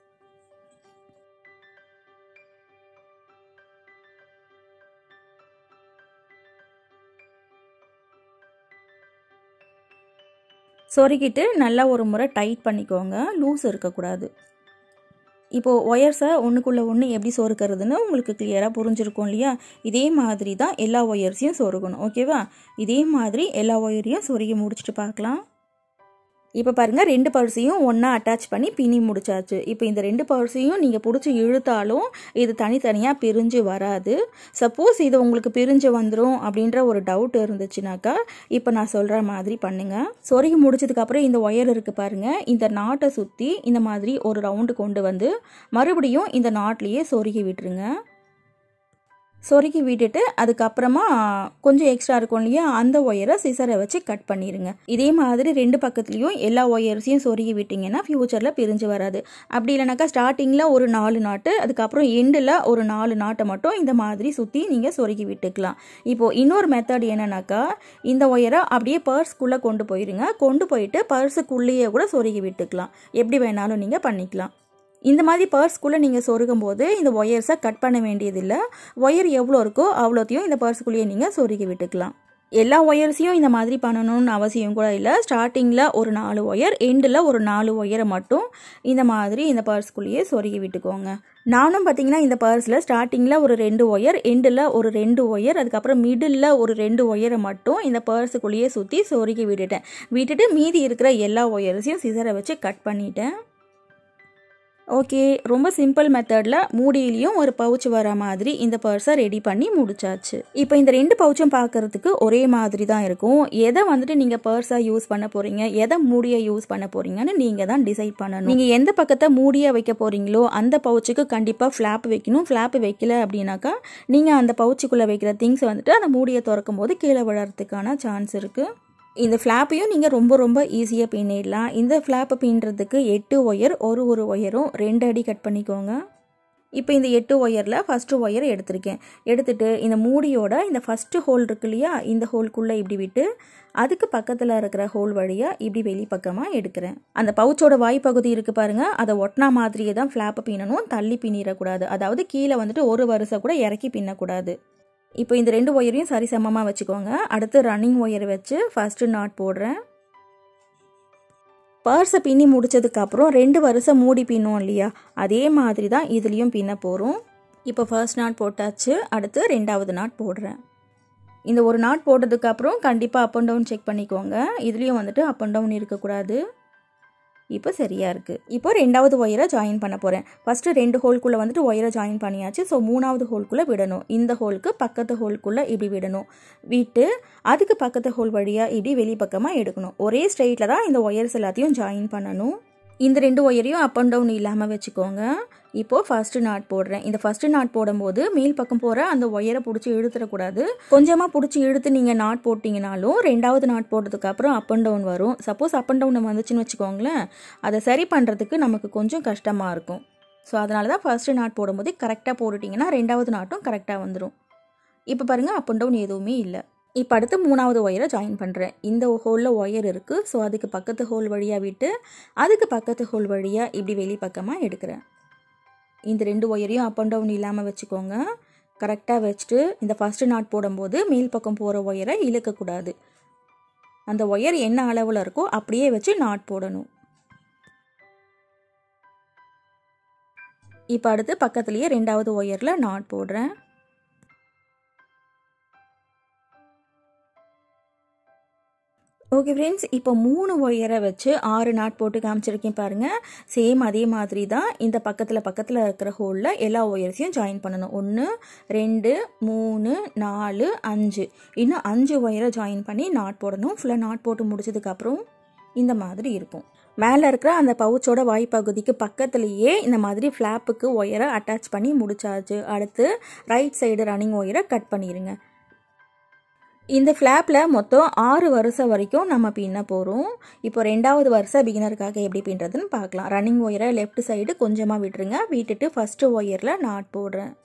சொருக்கிட்டு நல்லா ஒரு முறை டைட் பண்ணிக்கோங்க லூஸ் இருக்கக்கூடாது இப்போது ஒயர்ஸை ஒன்றுக்குள்ளே ஒன்று எப்படி சொருக்கிறதுன்னு உங்களுக்கு கிளியராக புரிஞ்சிருக்கும் இல்லையா இதே மாதிரி தான் எல்லா ஒயர்ஸையும் சொருகணும் ஓகேவா இதே மாதிரி எல்லா ஒயரையும் சொருகி முடிச்சுட்டு பார்க்கலாம் இப்போ பாருங்கள் ரெண்டு பர்ஸையும் ஒன்றா அட்டாச் பண்ணி பின்னி முடிச்சாச்சு இப்போ இந்த ரெண்டு பர்ஸையும் நீங்கள் பிடிச்சி இழுத்தாலும் இது தனித்தனியாக பிரிஞ்சு வராது சப்போஸ் இது உங்களுக்கு பிரிஞ்சு வந்துடும் அப்படின்ற ஒரு டவுட் இருந்துச்சுனாக்கா இப்போ நான் சொல்கிற மாதிரி பண்ணுங்கள் சொருகி முடிச்சதுக்கப்புறம் இந்த ஒயர் இருக்குது பாருங்கள் இந்த நாட்டை சுற்றி இந்த மாதிரி ஒரு ரவுண்டு கொண்டு வந்து மறுபடியும் இந்த நாட்லேயே சொருகி விட்டுருங்க சொருக்கி விட்டுட்டு அதுக்கப்புறமா கொஞ்சம் எக்ஸ்ட்ரா இருக்கும் இல்லையா அந்த ஒயரை சிசரை வச்சு கட் பண்ணிடுங்க இதே மாதிரி ரெண்டு பக்கத்துலேயும் எல்லா ஒயர்ஸையும் சொருகி விட்டிங்கன்னா ஃப்யூச்சரில் பிரிஞ்சு வராது அப்படி இல்லைனாக்கா ஸ்டார்டிங்கில் ஒரு நாலு நாட்டு அதுக்கப்புறம் எண்டில் ஒரு நாலு நாட்டை மட்டும் இந்த மாதிரி சுற்றி நீங்கள் சொருகி விட்டுக்கலாம் இப்போது இன்னொரு மெத்தட் என்னன்னாக்கா இந்த ஒயரை அப்படியே பர்ஸ்க்குள்ளே கொண்டு போயிருங்க கொண்டு போயிட்டு பர்ஸுக்குள்ளேயே கூட சொருகி விட்டுக்கலாம் எப்படி வேணாலும் நீங்கள் பண்ணிக்கலாம் இந்த மாதிரி பர்ஸ்க்குள்ளே நீங்கள் சொருகும் போது இந்த ஒயர்ஸை கட் பண்ண வேண்டியதில்லை ஒயர் எவ்வளோ இருக்கோ அவ்வளோத்தையும் இந்த பர்ஸுக்குள்ளேயே நீங்கள் சொருகி விட்டுக்கலாம் எல்லா ஒயர்ஸையும் இந்த மாதிரி பண்ணணும்னு அவசியம் கூட இல்லை ஸ்டார்டிங்கில் ஒரு நாலு ஒயர் எண்டில் ஒரு நாலு ஒயரை மட்டும் இந்த மாதிரி இந்த பர்ஸ்க்குள்ளேயே சொருகி விட்டுக்கோங்க நானும் பார்த்தீங்கன்னா இந்த பர்ஸில் ஸ்டார்டிங்கில் ஒரு ரெண்டு ஒயர் எண்டில் ஒரு ரெண்டு ஒயர் அதுக்கப்புறம் மிடில் ஒரு ரெண்டு ஒயரை மட்டும் இந்த பர்ஸுக்குள்ளேயே சுற்றி சொருகி விட்டுட்டேன் விட்டுட்டு மீதி இருக்கிற எல்லா ஒயர்ஸையும் சிசரை வச்சு கட் பண்ணிட்டேன் ஓகே ரொம்ப சிம்பிள் மெத்தடில் மூடியிலையும் ஒரு பவுச் வர மாதிரி இந்த பர்ஸை ரெடி பண்ணி முடிச்சாச்சு இப்போ இந்த ரெண்டு பவுச்சும் பார்க்கறதுக்கு ஒரே மாதிரி தான் இருக்கும் எதை வந்துட்டு நீங்கள் பர்ஸாக யூஸ் பண்ண போகிறீங்க எதை மூடியை யூஸ் பண்ண போகிறீங்கன்னு நீங்கள் தான் டிசைட் பண்ணணும் நீங்கள் எந்த பக்கத்தை மூடியை வைக்க போகிறீங்களோ அந்த பவுச்சுக்கு கண்டிப்பாக ஃப்ளாப் வைக்கணும் ஃப்ளாப் வைக்கல அப்படின்னாக்கா நீங்கள் அந்த பவுச்சுக்குள்ளே வைக்கிற திங்ஸ் வந்துட்டு அந்த மூடியை திறக்கும் போது கீழே விழறதுக்கான சான்ஸ் இருக்குது இந்த ஃப்ளாப்பையும் நீங்கள் ரொம்ப ரொம்ப ஈஸியாக பின்னிடலாம் இந்த ஃப்ளாப்பை பின்னுறதுக்கு எட்டு ஒயர் ஒரு ஒரு ஒயரும் ரெண்டு அடி கட் பண்ணிக்கோங்க இப்போ இந்த எட்டு ஒயரில் ஃபஸ்ட்டு ஒயர் எடுத்திருக்கேன் எடுத்துட்டு இந்த மூடியோட இந்த ஃபஸ்ட்டு ஹோல் இருக்கு இல்லையா இந்த ஹோல்குள்ளே இப்படி விட்டு அதுக்கு பக்கத்தில் இருக்கிற ஹோல் வழியாக இப்படி வெளிப்பக்கமாக எடுக்கிறேன் அந்த பவுச்சோட வாய்ப்பகுதி இருக்குது பாருங்கள் அதை ஒட்டினா மாதிரியே தான் ஃப்ளாப்பை பின்னணும் தள்ளி பின்னிடக்கூடாது அதாவது கீழே வந்துட்டு ஒரு வரிசை கூட இறக்கி பின்னக்கூடாது இப்போ இந்த ரெண்டு ஒயரையும் சரி சமமாக வச்சுக்கோங்க அடுத்து ரன்னிங் ஒயர் வச்சு ஃபஸ்ட்டு நாட் போடுறேன் பர்ஸை பின்னி முடிச்சதுக்கப்புறம் ரெண்டு வருஷம் மூடி பின்னும் இல்லையா அதே மாதிரி தான் இதுலேயும் பின்ன போகிறோம் இப்போ ஃபர்ஸ்ட் நாட் போட்டாச்சு அடுத்து ரெண்டாவது நாட் போடுறேன் இந்த ஒரு நாட் போட்டதுக்கப்புறம் கண்டிப்பாக அப் அண்ட் டவுன் செக் பண்ணிக்கோங்க இதுலேயும் வந்துட்டு அப் அண்ட் டவுன் இருக்கக்கூடாது இப்போ சரியாக இருக்குது இப்போ ரெண்டாவது ஒயரை ஜாயின் பண்ண போகிறேன் ஃபஸ்ட்டு ரெண்டு ஹோல்குள்ளே வந்துட்டு ஒயரை ஜாயின் பண்ணியாச்சு ஸோ மூணாவது ஹோல்குள்ளே விடணும் இந்த ஹோலுக்கு பக்கத்து ஹோல்குள்ளே இப்படி விடணும் விட்டு அதுக்கு பக்கத்து ஹோல் வழியாக இப்படி வெளிப்பக்கமாக எடுக்கணும் ஒரே ஸ்ட்ரெயிட்டில் தான் இந்த ஒயர்ஸ் எல்லாத்தையும் ஜாயின் பண்ணணும் இந்த ரெண்டு ஒயரையும் அப் அண்ட் டவுன் இல்லாமல் வச்சுக்கோங்க இப்போது ஃபஸ்ட்டு நாட் போடுறேன் இந்த ஃபஸ்ட்டு நாட் போடும்போது மேல் பக்கம் போகிற அந்த ஒயரை பிடிச்சி இழுத்துடக்கூடாது கொஞ்சமாக பிடிச்சி இழுத்து நீங்கள் நாட் போட்டிங்கனாலும் ரெண்டாவது நாட் போட்டதுக்கு அப்புறம் அப் அண்ட் டவுன் வரும் சப்போஸ் அப் அண்ட் டவுன் வந்துச்சுன்னு வச்சுக்கோங்களேன் அதை சரி பண்ணுறதுக்கு நமக்கு கொஞ்சம் கஷ்டமாக இருக்கும் ஸோ அதனால தான் ஃபஸ்ட்டு நாட் போடும்போது கரெக்டாக போட்டுட்டிங்கன்னா ரெண்டாவது நாட்டும் கரெக்டாக வந்துடும் இப்போ பாருங்கள் அப் அண்ட் டவுன் எதுவுமே இல்லை இப்போ அடுத்து மூணாவது ஒயரை ஜாயின் பண்ணுறேன் இந்த ஹோலில் ஒயர் இருக்குது ஸோ அதுக்கு பக்கத்து ஹோல் வழியாக விட்டு அதுக்கு பக்கத்து ஹோல் வழியாக இப்படி வெளி பக்கமாக எடுக்கிறேன் இந்த ரெண்டு ஒயரையும் அப் அண்ட் டவுன் இல்லாமல் வச்சுக்கோங்க கரெக்டாக வச்சுட்டு இந்த ஃபஸ்ட்டு நாட் போடும்போது மேல் பக்கம் போகிற ஒயரை இழுக்கக்கூடாது அந்த ஒயர் என்ன அளவில் இருக்கோ அப்படியே வச்சு நாட் போடணும் இப்போ அடுத்து பக்கத்துலேயே ரெண்டாவது ஒயரில் நாட் போடுறேன் ஓகே ஃப்ரெண்ட்ஸ் இப்போ மூணு ஒயரை வச்சு ஆறு நாட் போட்டு காமிச்சிருக்கேன் பாருங்கள் சேம் அதே மாதிரி தான் இந்த பக்கத்தில் பக்கத்தில் இருக்கிற ஹோலில் எல்லா ஒயர்ஸையும் ஜாயின் பண்ணணும் ஒன்று ரெண்டு மூணு நாலு அஞ்சு இன்னும் அஞ்சு ஒயரை ஜாயின் பண்ணி நாட் போடணும் ஃபுல்லாக நாட் போட்டு முடிச்சதுக்கப்புறம் இந்த மாதிரி இருக்கும் மேலே இருக்கிற அந்த பவுச்சோட வாய்ப்பகுதிக்கு பக்கத்துலேயே இந்த மாதிரி ஃப்ளாப்புக்கு ஒயரை அட்டாச் பண்ணி முடிச்சாச்சு அடுத்து ரைட் சைடு ரன்னிங் ஒயரை கட் பண்ணிடுங்க இந்த ஃப்ளாப்பில் மொத்தம் ஆறு வருஷம் வரைக்கும் நம்ம பின்ன போகிறோம் இப்போ ரெண்டாவது வருஷம் பிகினருக்காக எப்படி பின்னுறதுன்னு பார்க்கலாம் ரன்னிங் ஒயரை லெஃப்ட் சைடு கொஞ்சமாக விட்டுருங்க விட்டுட்டு ஃபஸ்ட்டு ஒயரில் நாட் போடுறேன்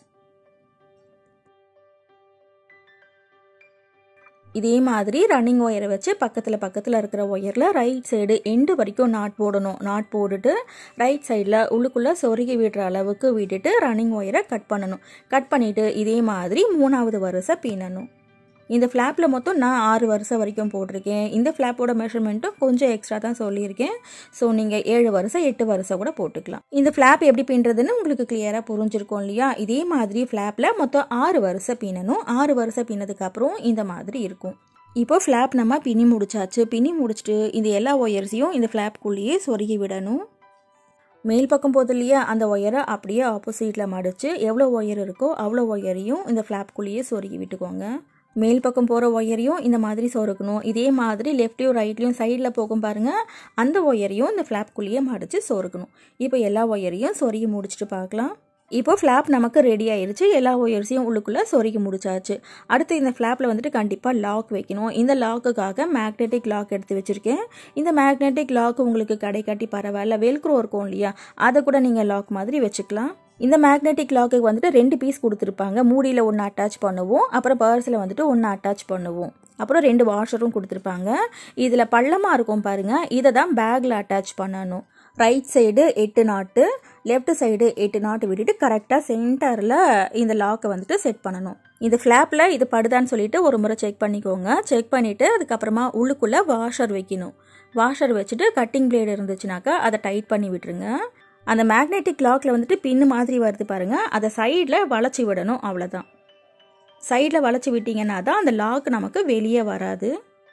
இதே மாதிரி ரன்னிங் ஒயரை வச்சு பக்கத்தில் பக்கத்தில் இருக்கிற ஒயரில் ரைட் சைடு எண்டு வரைக்கும் நாட் போடணும் நாட் போட்டுட்டு ரைட் சைடில் உள்ளுக்குள்ளே சொருகி விடுற அளவுக்கு விட்டுட்டு ரன்னிங் ஒயரை கட் பண்ணணும் கட் பண்ணிவிட்டு இதே மாதிரி மூணாவது வருஷம் பின்னணும் இந்த ஃப்ளாப்பில் மொத்தம் நான் ஆறு வருஷம் வரைக்கும் போட்டிருக்கேன் இந்த ஃப்ளாப்போட மெஷர்மெண்ட்டும் கொஞ்சம் எக்ஸ்ட்ரா தான் சொல்லியிருக்கேன் ஸோ நீங்கள் ஏழு வருஷம் எட்டு வருஷம் கூட போட்டுக்கலாம் இந்த ஃப்ளாப் எப்படி பின்னுறதுன்னு உங்களுக்கு கிளியராக புரிஞ்சிருக்கும் இல்லையா இதே மாதிரி ஃப்ளாப்பில் மொத்தம் ஆறு வருஷம் பின்னணும் ஆறு வருஷம் பின்னதுக்கப்புறம் இந்த மாதிரி இருக்கும் இப்போ ஃப்ளாப் நம்ம பின்னி முடிச்சாச்சு பின்னி முடிச்சுட்டு இந்த எல்லா ஒயர்ஸையும் இந்த ஃப்ளாப்குள்ளேயே சொருகி விடணும் மேல் பக்கம் போது இல்லையா அந்த ஒயரை அப்படியே ஆப்போசிட்டில் மடித்து எவ்வளோ ஒயர் இருக்கோ அவ்வளோ ஒயரையும் இந்த ஃப்ளாப்குள்ளேயே சொருகி விட்டுக்கோங்க மேல் பக்கம் போகிற ஒயரையும் இந்த மாதிரி சொருக்கணும் இதே மாதிரி லெஃப்ட்லையும் ரைட்லையும் சைடில் போகும் பாருங்கள் அந்த ஒயரையும் இந்த ஃப்ளாப்குள்ளேயே மடித்து சொருக்கணும் இப்போ எல்லா ஒயரையும் சொருகி முடிச்சுட்டு பார்க்கலாம் இப்போ ஃப்ளாப் நமக்கு ரெடி ஆயிருச்சு எல்லா ஒயர்ஸையும் உள்ளுக்குள்ளே சொருகி முடிச்சாச்சு அடுத்து இந்த ஃப்ளாப்பில் வந்துட்டு கண்டிப்பாக லாக் வைக்கணும் இந்த லாக்குக்காக மேக்னெட்டிக் லாக் எடுத்து வச்சுருக்கேன் இந்த மேக்னெட்டிக் லாக் உங்களுக்கு கடை கட்டி பரவாயில்ல வெல்க்ரோ இருக்கும் இல்லையா அதை கூட நீங்கள் லாக் மாதிரி வச்சுக்கலாம் இந்த மேக்னெட்டிக் லாக்குக்கு வந்துட்டு ரெண்டு பீஸ் கொடுத்துருப்பாங்க மூடியில் ஒன்று அட்டாச் பண்ணுவோம் அப்புறம் பர்ஸில் வந்துட்டு ஒன்று அட்டாச் பண்ணுவோம் அப்புறம் ரெண்டு வாஷரும் கொடுத்துருப்பாங்க இதில் பள்ளமாக இருக்கும் பாருங்கள் இதை தான் பேக்கில் அட்டாச் பண்ணணும் ரைட் சைடு எட்டு நாட்டு லெஃப்ட் சைடு எட்டு நாட்டு விட்டுட்டு கரெக்டாக சென்டரில் இந்த லாக்கை வந்துட்டு செட் பண்ணணும் இந்த ஃப்ளாப்பில் இது படுதான்னு சொல்லிட்டு ஒரு முறை செக் பண்ணிக்கோங்க செக் பண்ணிவிட்டு அதுக்கப்புறமா உள்ளுக்குள்ளே வாஷர் வைக்கணும் வாஷர் வச்சுட்டு கட்டிங் பிளேடு இருந்துச்சுனாக்கா அதை டைட் பண்ணி விட்டுருங்க அந்த மேக்னெட்டிக் லாக்கில் வந்துட்டு பின்னு மாதிரி வருது பாருங்கள் அதை சைடில் வளைச்சி விடணும் அவ்வளோதான் சைடில் வளைச்சி விட்டிங்கன்னா தான் அந்த லாக் நமக்கு வெளியே வராது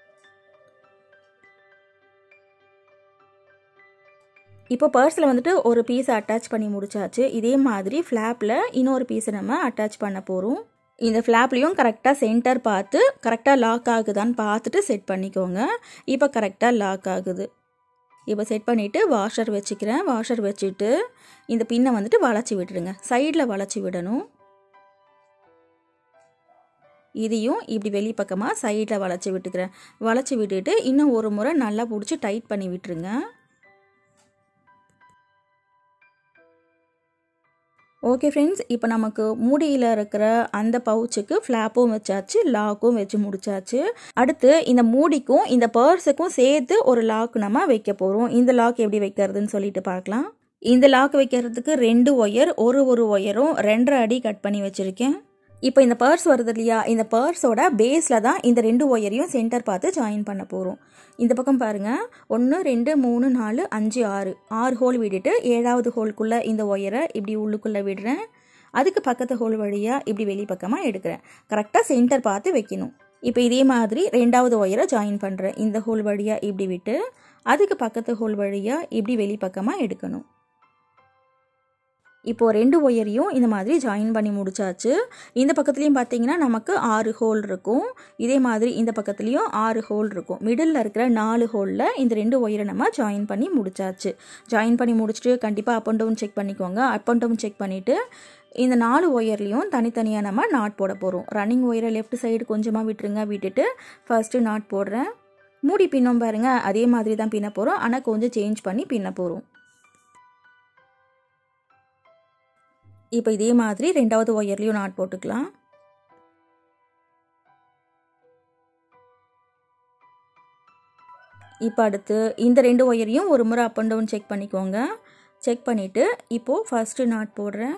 இப்போ பர்ஸில் வந்துட்டு ஒரு பீஸை அட்டாச் பண்ணி முடிச்சாச்சு இதே மாதிரி ஃப்ளாப்பில் இன்னொரு பீஸை நம்ம அட்டாச் பண்ண போகிறோம் இந்த ஃப்ளாப்லேயும் கரெக்டாக சென்டர் பார்த்து கரெக்டாக லாக் ஆகுதான்னு பார்த்துட்டு செட் பண்ணிக்கோங்க இப்போ கரெக்டாக லாக் ஆகுது இப்போ செட் பண்ணிவிட்டு வாஷர் வச்சுக்கிறேன் வாஷர் வச்சுட்டு இந்த பின்னை வந்துட்டு வளைச்சி விட்டுருங்க சைடில் வளைச்சி விடணும் இதையும் இப்படி வெளி பக்கமாக சைடில் வளைச்சி விட்டுக்கிறேன் வளைச்சி விட்டுட்டு இன்னும் ஒரு முறை நல்லா பிடிச்சி டைட் பண்ணி விட்டுருங்க ஓகே ஃப்ரெண்ட்ஸ் இப்போ நமக்கு மூடியில் இருக்கிற அந்த பவுச்சுக்கு ஃப்ளாப்பும் வச்சாச்சு லாக்கும் வச்சு முடிச்சாச்சு அடுத்து இந்த மூடிக்கும் இந்த பர்ஸுக்கும் சேர்த்து ஒரு லாக் நம்ம வைக்க போகிறோம் இந்த லாக் எப்படி வைக்கிறதுன்னு சொல்லிட்டு பார்க்கலாம் இந்த லாக் வைக்கிறதுக்கு ரெண்டு ஒயர் ஒரு ஒரு ஒயரும் ரெண்டரை அடி கட் பண்ணி வச்சுருக்கேன் இப்போ இந்த பர்ஸ் வருது இல்லையா இந்த பர்ஸோட பேஸில் தான் இந்த ரெண்டு ஒயரையும் சென்டர் பார்த்து ஜாயின் பண்ண போகிறோம் இந்த பக்கம் பாருங்கள் ஒன்று ரெண்டு மூணு நாலு அஞ்சு ஆறு ஆறு ஹோல் விட்டுட்டு ஏழாவது ஹோல்குள்ளே இந்த ஒயரை இப்படி உள்ளுக்குள்ளே விடுறேன் அதுக்கு பக்கத்து ஹோல் வழியாக இப்படி வெளி பக்கமாக எடுக்கிறேன் கரெக்டாக சென்டர் பார்த்து வைக்கணும் இப்போ இதே மாதிரி ரெண்டாவது ஒயரை ஜாயின் பண்ணுறேன் இந்த ஹோல் வழியாக இப்படி விட்டு அதுக்கு பக்கத்து ஹோல் வழியாக இப்படி வெளி பக்கமாக எடுக்கணும் இப்போது ரெண்டு ஒயரையும் இந்த மாதிரி ஜாயின் பண்ணி முடிச்சாச்சு இந்த பக்கத்துலேயும் பார்த்தீங்கன்னா நமக்கு ஆறு ஹோல் இருக்கும் இதே மாதிரி இந்த பக்கத்துலேயும் ஆறு ஹோல் இருக்கும் மிடில் இருக்கிற நாலு ஹோலில் இந்த ரெண்டு ஒயரை நம்ம ஜாயின் பண்ணி முடிச்சாச்சு ஜாயின் பண்ணி முடிச்சுட்டு கண்டிப்பாக அப் அண்ட் டவுன் செக் பண்ணிக்கோங்க அப் அண்ட் டவுன் செக் பண்ணிவிட்டு இந்த நாலு ஒயர்லேயும் தனித்தனியாக நம்ம நாட் போட போகிறோம் ரன்னிங் ஒயரை லெஃப்ட் சைடு கொஞ்சமாக விட்டுருங்க விட்டுட்டு ஃபஸ்ட்டு நாட் போடுறேன் மூடி பின்னோம் பாருங்கள் அதே மாதிரி தான் பின்ன போகிறோம் ஆனால் கொஞ்சம் சேஞ்ச் பண்ணி பின்ன போகிறோம் இப்போ இதே மாதிரி ரெண்டாவது ஒயர்லேயும் நாட் போட்டுக்கலாம் இப்போ அடுத்து இந்த ரெண்டு ஒயரையும் ஒரு முறை அப் அண்ட் டவுன் செக் பண்ணிக்கோங்க செக் பண்ணிவிட்டு இப்போது ஃபஸ்ட்டு நாட் போடுறேன்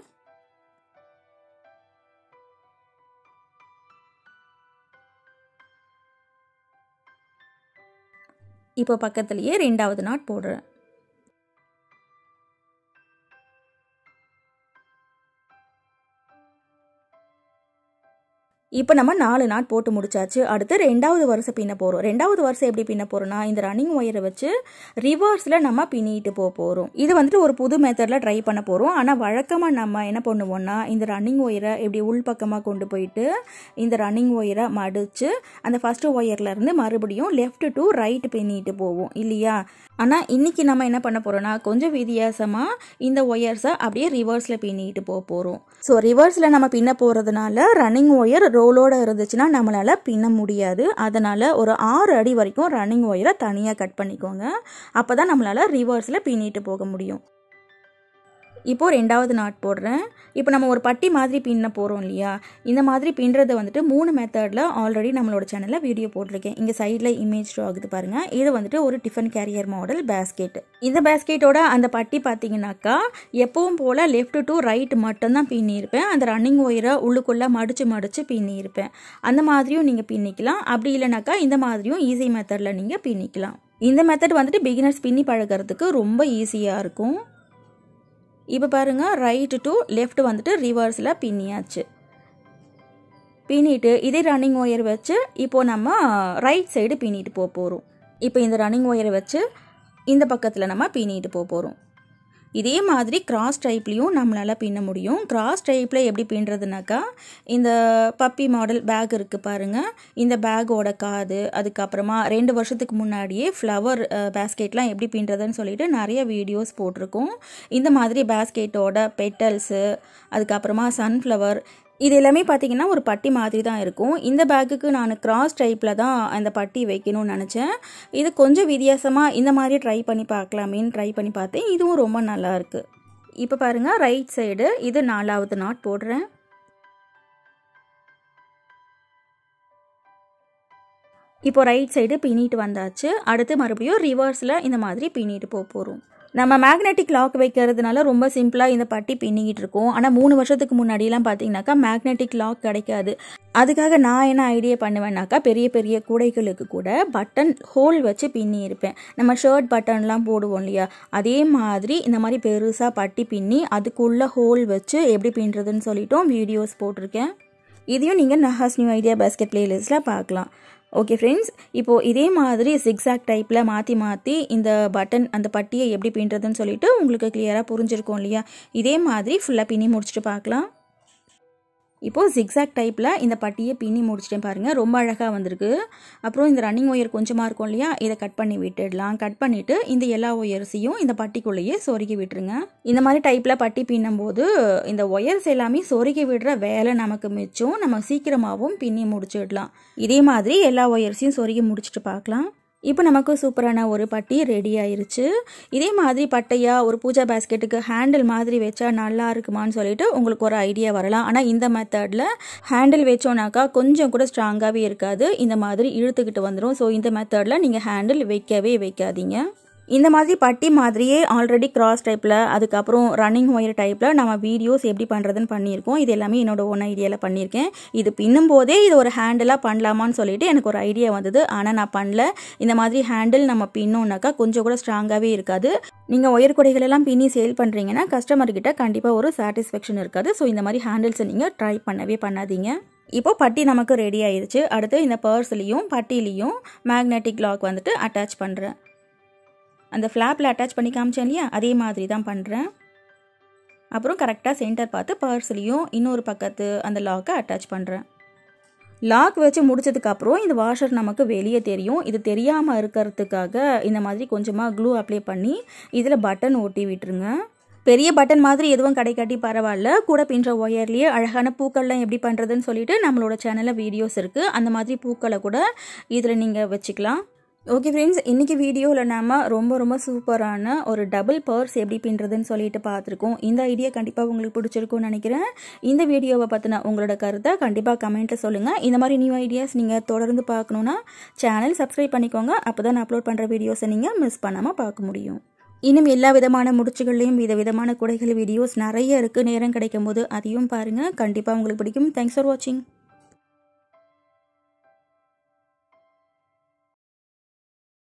இப்போ பக்கத்துலேயே ரெண்டாவது நாட் போடுறேன் இப்போ நம்ம நாலு நாட் போட்டு முடிச்சாச்சு அடுத்து ரெண்டாவது வருஷம் பின்ன போகிறோம் ரெண்டாவது வருஷம் எப்படி பின்ன போகிறோம்னா இந்த ரன்னிங் ஒயரை வச்சு ரிவர்ஸில் நம்ம பின்னிட்டு போக போகிறோம் இது வந்துட்டு ஒரு புது மெத்தடில் ட்ரை பண்ண போகிறோம் ஆனால் வழக்கமாக நம்ம என்ன பண்ணுவோம்னா இந்த ரன்னிங் ஒயரை இப்படி உள்பக்கமாக கொண்டு போயிட்டு இந்த ரன்னிங் ஒயரை மடித்து அந்த ஃபஸ்ட்டு ஒயர்லேருந்து மறுபடியும் லெஃப்ட் டு ரைட் பின்னிட்டு போவோம் இல்லையா ஆனால் இன்றைக்கி நம்ம என்ன பண்ண போகிறோம்னா கொஞ்சம் வித்தியாசமாக இந்த ஒயர்ஸை அப்படியே ரிவர்ஸில் பின்னிட்டு போக போகிறோம் ஸோ ரிவர்ஸில் நம்ம பின்ன போகிறதுனால ரன்னிங் ஒயர் ரோ ரோலோடு இருந்துச்சுன்னா நம்மளால் பின்ன முடியாது அதனால் ஒரு ஆறு அடி வரைக்கும் ரன்னிங் ஒயரை தனியாக கட் பண்ணிக்கோங்க அப்போ தான் நம்மளால் ரிவர்ஸில் பின்னிட்டு போக முடியும் இப்போது ரெண்டாவது நாட் போடுறேன் இப்போ நம்ம ஒரு பட்டி மாதிரி பின்ன போகிறோம் இல்லையா இந்த மாதிரி பின்னுறது வந்துட்டு மூணு மெத்தடில் ஆல்ரெடி நம்மளோட சேனலில் வீடியோ போட்டிருக்கேன் இங்கே சைடில் இமேஜ் ஆகுது பாருங்கள் இது வந்துட்டு ஒரு டிஃபன் கேரியர் மாடல் பேஸ்கெட் இந்த பேஸ்கெட்டோட அந்த பட்டி பார்த்தீங்கன்னாக்கா எப்பவும் போல் லெஃப்ட் டு ரைட் மட்டும்தான் பின்னியிருப்பேன் அந்த ரன்னிங் ஒயரை உள்ளுக்குள்ளே மடித்து மடித்து பின்னியிருப்பேன் அந்த மாதிரியும் நீங்கள் பின்னிக்கலாம் அப்படி இல்லைனாக்கா இந்த மாதிரியும் ஈஸி மெத்தடில் நீங்கள் பின்னிக்கலாம் இந்த மெத்தட் வந்துட்டு பிகினர்ஸ் பின்னி பழகிறதுக்கு ரொம்ப ஈஸியாக இருக்கும் இப்போ பாருங்கள் ரைட்டு டு லெஃப்ட் வந்துட்டு ரிவர்ஸில் பின்னியாச்சு பின்னிட்டு இதே ரன்னிங் ஒயர் வச்சு இப்போது நம்ம ரைட் சைடு பின்னிட்டு போக போகிறோம் இப்போ இந்த ரன்னிங் ஒயரை வச்சு இந்த பக்கத்தில் நம்ம பின்னிட்டு போக போகிறோம் இதே மாதிரி கிராஸ் டைப்லேயும் நம்மளால் பின்ன முடியும் கிராஸ் டைப்பில் எப்படி பின்னுறதுனாக்கா இந்த பப்பி மாடல் பேக் இருக்குது பாருங்கள் இந்த பேக்கோட காது அதுக்கப்புறமா ரெண்டு வருஷத்துக்கு முன்னாடியே ஃப்ளவர் பேஸ்கெட்லாம் எப்படி பின்னுறதுன்னு சொல்லிட்டு நிறைய வீடியோஸ் போட்டிருக்கோம் இந்த மாதிரி பேஸ்கெட்டோட பெட்டல்ஸு அதுக்கப்புறமா சன்ஃப்ளவர் இது எல்லாமே பார்த்தீங்கன்னா ஒரு பட்டி மாதிரி தான் இருக்கும் இந்த பேக்குக்கு நான் கிராஸ் டைப்பில் தான் அந்த பட்டி வைக்கணும்னு நினச்சேன் இது கொஞ்சம் வித்தியாசமாக இந்த மாதிரி ட்ரை பண்ணி பார்க்கலாமேன்னு ட்ரை பண்ணி பார்த்தேன் இதுவும் ரொம்ப நல்லா இருக்கு இப்போ பாருங்கள் ரைட் சைடு இது நாலாவது நாட் போடுறேன் இப்போ ரைட் சைடு பின்னிட்டு வந்தாச்சு அடுத்து மறுபடியும் ரிவர்ஸில் இந்த மாதிரி பின்னிட்டு போக போகிறோம் நம்ம மேக்னெட்டிக் லாக் வைக்கிறதுனால ரொம்ப சிம்பிளாக இந்த பட்டி பின்னிக்கிட்டு இருக்கோம் ஆனால் மூணு வருஷத்துக்கு முன்னாடிலாம் பார்த்தீங்கன்னாக்கா மேக்னெட்டிக் லாக் கிடைக்காது அதுக்காக நான் என்ன ஐடியா பண்ணுவேன்னாக்கா பெரிய பெரிய கூடைகளுக்கு கூட பட்டன் ஹோல் வச்சு பின்னி இருப்பேன் நம்ம ஷர்ட் பட்டன்லாம் போடுவோம் இல்லையா அதே மாதிரி இந்த மாதிரி பெருசாக பட்டி பின்னி அதுக்குள்ளே ஹோல் வச்சு எப்படி பின்னுறதுன்னு சொல்லிட்டும் வீடியோஸ் போட்டிருக்கேன் இதையும் நீங்கள் நஹாஸ் நியூ ஐடியா பேஸ்கெட் பிளேலிஸ்ட்டில் பார்க்கலாம் ஓகே ஃப்ரெண்ட்ஸ் இப்போது இதே மாதிரி சிக்ஸாக் டைப்பில் மாற்றி மாற்றி இந்த பட்டன் அந்த பட்டியை எப்படி பின்னுறதுன்னு சொல்லிட்டு உங்களுக்கு கிளியராக புரிஞ்சிருக்கும் இல்லையா இதே மாதிரி ஃபுல்லாக பின்னி முடிச்சுட்டு பார்க்கலாம் இப்போது ஜிக்ஸாக் டைப்பில் இந்த பட்டியை பின்னி முடிச்சிட்டேன் பாருங்கள் ரொம்ப அழகாக வந்திருக்கு அப்புறம் இந்த ரன்னிங் ஒயர் கொஞ்சமாக இருக்கும் இல்லையா இதை கட் பண்ணி விட்டுடலாம் கட் பண்ணிவிட்டு இந்த எல்லா ஒயர்ஸையும் இந்த பட்டிக்குள்ளேயே சொருகி விட்டுருங்க இந்த மாதிரி டைப்பில் பட்டி பின்னும்போது இந்த ஒயர்ஸ் எல்லாமே சொருகி விடுற வேலை நமக்கு மிச்சம் நம்ம சீக்கிரமாகவும் பின்னி முடிச்சிடலாம் இதே மாதிரி எல்லா ஒயர்ஸையும் சொருகி முடிச்சுட்டு பார்க்கலாம் இப்போ நமக்கு சூப்பரான ஒரு பட்டி ரெடி ஆயிருச்சு இதே மாதிரி பட்டையாக ஒரு பூஜா பேஸ்கெட்டுக்கு ஹேண்டில் மாதிரி வச்சா நல்லா இருக்குமான்னு சொல்லிட்டு உங்களுக்கு ஒரு ஐடியா வரலாம் ஆனால் இந்த மெத்தடில் ஹேண்டில் வச்சோன்னாக்கா கொஞ்சம் கூட ஸ்ட்ராங்காகவே இருக்காது இந்த மாதிரி இழுத்துக்கிட்டு வந்துடும் ஸோ இந்த மெத்தடில் நீங்கள் ஹேண்டில் வைக்கவே வைக்காதீங்க இந்த மாதிரி பட்டி மாதிரியே ஆல்ரெடி கிராஸ் டைப்பில் அதுக்கப்புறம் ரன்னிங் ஒயர் டைப்பில் நம்ம வீடியோஸ் எப்படி பண்ணுறதுன்னு பண்ணியிருக்கோம் இது எல்லாமே என்னோட ஓன் ஐடியாவில் பண்ணியிருக்கேன் இது பின்னும் போதே இது ஒரு ஹேண்டிலாக பண்ணலாமான்னு சொல்லிட்டு எனக்கு ஒரு ஐடியா வந்தது ஆனால் நான் பண்ணல இந்த மாதிரி ஹேண்டில் நம்ம பின்னோம்னாக்கா கொஞ்சம் கூட ஸ்ட்ராங்காகவே இருக்காது நீங்கள் ஒயர் கொடைகள் எல்லாம் பின்னி சேல் பண்ணுறீங்கன்னா கஸ்டமர்கிட்ட கண்டிப்பாக ஒரு சாட்டிஸ்ஃபேக்ஷன் இருக்காது ஸோ இந்த மாதிரி ஹேண்டில்ஸை நீங்கள் ட்ரை பண்ணவே பண்ணாதீங்க இப்போ பட்டி நமக்கு ரெடி ஆயிருச்சு அடுத்து இந்த பர்ஸ்லேயும் பட்டிலையும் மேக்னெட்டிக் லாக் வந்துட்டு அட்டாச் பண்ணுறேன் அந்த ஃப்ளாப்பில் அட்டாச் பண்ணி காமிச்சேன் இல்லையா அதே மாதிரி தான் பண்ணுறேன் அப்புறம் கரெக்டாக சென்டர் பார்த்து பர்ஸ்லேயும் இன்னொரு பக்கத்து அந்த லாக்கை அட்டாச் பண்ணுறேன் லாக் வச்சு முடிச்சதுக்கப்புறம் இந்த வாஷர் நமக்கு வெளியே தெரியும் இது தெரியாமல் இருக்கிறதுக்காக இந்த மாதிரி கொஞ்சமாக க்ளூ அப்ளை பண்ணி இதில் பட்டன் ஒட்டி விட்டுருங்க பெரிய பட்டன் மாதிரி எதுவும் கிடைக்காட்டி பரவாயில்ல கூட பின்ற ஒயர்லேயே அழகான பூக்கள்லாம் எப்படி பண்ணுறதுன்னு சொல்லிட்டு நம்மளோட சேனலில் வீடியோஸ் இருக்குது அந்த மாதிரி பூக்களை கூட இதில் நீங்கள் வச்சுக்கலாம் ஓகே ஃப்ரெண்ட்ஸ் இன்றைக்கி வீடியோவில் நம்ம ரொம்ப ரொம்ப சூப்பரான ஒரு டபுள் பர்ஸ் எப்படி பின்னுறதுன்னு சொல்லிட்டு பார்த்துருக்கோம் இந்த ஐடியா கண்டிப்பாக உங்களுக்கு பிடிச்சிருக்கும்னு நினைக்கிறேன் இந்த வீடியோவை பற்றின உங்களோட கருத்தை கண்டிப்பாக கமெண்ட்டில் சொல்லுங்கள் இந்த மாதிரி நியூ ஐடியாஸ் நீங்கள் தொடர்ந்து பார்க்கணுன்னா சேனல் சப்ஸ்கிரைப் பண்ணிக்கோங்க அப்போ தான் அப்லோட் பண்ணுற வீடியோஸை நீங்கள் மிஸ் பண்ணாமல் பார்க்க முடியும் இன்னும் எல்லா விதமான முடிச்சுகள்லையும் வித விதமான குடைகள் வீடியோஸ் நிறைய இருக்குது நேரம் கிடைக்கும் போது அதையும் பாருங்கள் கண்டிப்பாக உங்களுக்கு பிடிக்கும் தேங்க்ஸ் ஃபார் வாட்சிங்